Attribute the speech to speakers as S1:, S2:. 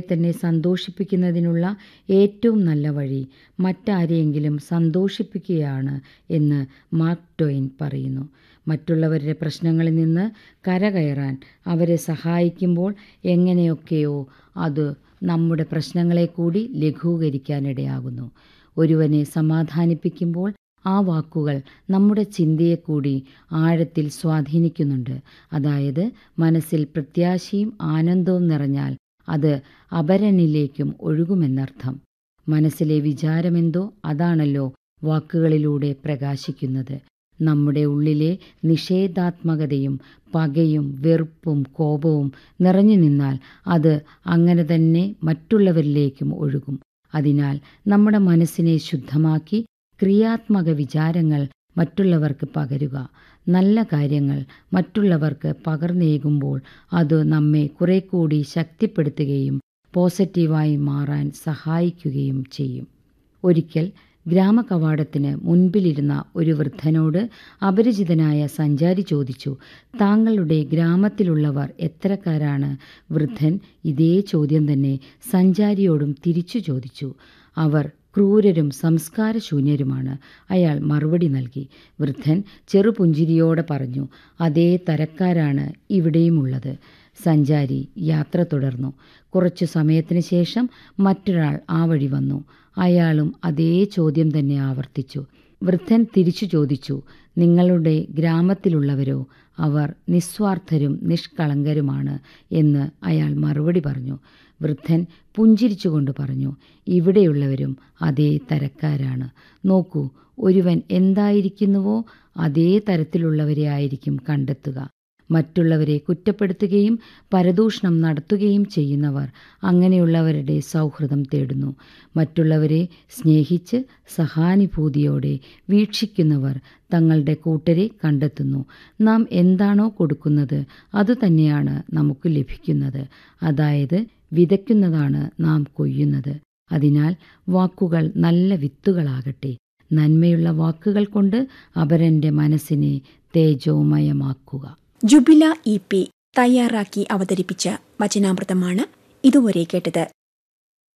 S1: തന്നെ സന്തോഷിപ്പിക്കുന്നതിനുള്ള ഏറ്റവും നല്ല വഴി മറ്റാരെയെങ്കിലും സന്തോഷിപ്പിക്കുകയാണ് എന്ന് മാർക്ക് ടോയിൻ പറയുന്നു മറ്റുള്ളവരുടെ പ്രശ്നങ്ങളിൽ നിന്ന് കരകയറാൻ അവരെ സഹായിക്കുമ്പോൾ എങ്ങനെയൊക്കെയോ അത് നമ്മുടെ പ്രശ്നങ്ങളെ കൂടി ലഘൂകരിക്കാനിടയാകുന്നു ഒരുവനെ സമാധാനിപ്പിക്കുമ്പോൾ ആ വാക്കുകൾ നമ്മുടെ ചിന്തയെ കൂടി ആഴത്തിൽ സ്വാധീനിക്കുന്നുണ്ട് അതായത് മനസ്സിൽ പ്രത്യാശയും ആനന്ദവും നിറഞ്ഞാൽ അത് അപരനിലേക്കും ഒഴുകുമെന്നർത്ഥം മനസ്സിലെ വിചാരമെന്തോ അതാണല്ലോ വാക്കുകളിലൂടെ പ്രകാശിക്കുന്നത് നമ്മുടെ ഉള്ളിലെ നിഷേധാത്മകതയും പകയും വെറുപ്പും കോപവും നിറഞ്ഞു നിന്നാൽ അത് അങ്ങനെ തന്നെ മറ്റുള്ളവരിലേക്കും ഒഴുകും അതിനാൽ നമ്മുടെ മനസ്സിനെ ശുദ്ധമാക്കി ക്രിയാത്മക വിചാരങ്ങൾ മറ്റുള്ളവർക്ക് പകരുക നല്ല കാര്യങ്ങൾ മറ്റുള്ളവർക്ക് പകർന്നേകുമ്പോൾ അത് നമ്മെ കുറെ കൂടി ശക്തിപ്പെടുത്തുകയും പോസിറ്റീവായി മാറാൻ സഹായിക്കുകയും ചെയ്യും ഒരിക്കൽ ഗ്രാമകവാടത്തിന് മുൻപിലിരുന്ന ഒരു വൃദ്ധനോട് അപരിചിതനായ സഞ്ചാരി ചോദിച്ചു താങ്കളുടെ ഗ്രാമത്തിലുള്ളവർ എത്രക്കാരാണ് വൃദ്ധൻ ഇതേ ചോദ്യം തന്നെ സഞ്ചാരിയോടും തിരിച്ചു ചോദിച്ചു അവർ ക്രൂരരും സംസ്കാരശൂന്യരുമാണ് അയാൾ മറുപടി നൽകി വൃദ്ധൻ ചെറുപുഞ്ചിരിയോടെ പറഞ്ഞു അതേ തരക്കാരാണ് ഇവിടെയുമുള്ളത് സഞ്ചാരി യാത്ര തുടർന്നു കുറച്ചു സമയത്തിന് ശേഷം മറ്റൊരാൾ ആ വഴി വന്നു അയാളും അതേ ചോദ്യം തന്നെ ആവർത്തിച്ചു വൃദ്ധൻ തിരിച്ചു ചോദിച്ചു നിങ്ങളുടെ ഗ്രാമത്തിലുള്ളവരോ അവർ നിസ്വാർത്ഥരും നിഷ്കളങ്കരുമാണ് എന്ന് അയാൾ മറുപടി പറഞ്ഞു വൃദ്ധൻ പുഞ്ചിരിച്ചുകൊണ്ട് പറഞ്ഞു ഇവിടെയുള്ളവരും അതേ തരക്കാരാണ് നോക്കൂ ഒരുവൻ എന്തായിരിക്കുന്നുവോ അതേ തരത്തിലുള്ളവരെ ആയിരിക്കും കണ്ടെത്തുക മറ്റുള്ളവരെ കുറ്റപ്പെടുത്തുകയും പരദൂഷണം നടത്തുകയും ചെയ്യുന്നവർ അങ്ങനെയുള്ളവരുടെ സൗഹൃദം തേടുന്നു മറ്റുള്ളവരെ സ്നേഹിച്ച് സഹാനുഭൂതിയോടെ വീക്ഷിക്കുന്നവർ തങ്ങളുടെ കൂട്ടരെ കണ്ടെത്തുന്നു നാം എന്താണോ കൊടുക്കുന്നത് അതുതന്നെയാണ് നമുക്ക് ലഭിക്കുന്നത് അതായത് വിതയ്ക്കുന്നതാണ് നാം കൊയ്യുന്നത് അതിനാൽ വാക്കുകൾ നല്ല വിത്തുകളാകട്ടെ നന്മയുള്ള വാക്കുകൾ കൊണ്ട് അപരന്റെ മനസ്സിനെ തേജോമയമാക്കുക
S2: ജുബില ഇ പി തയ്യാറാക്കി അവതരിപ്പിച്ച വചനാമൃതമാണ് ഇതുവരെ കേട്ടത്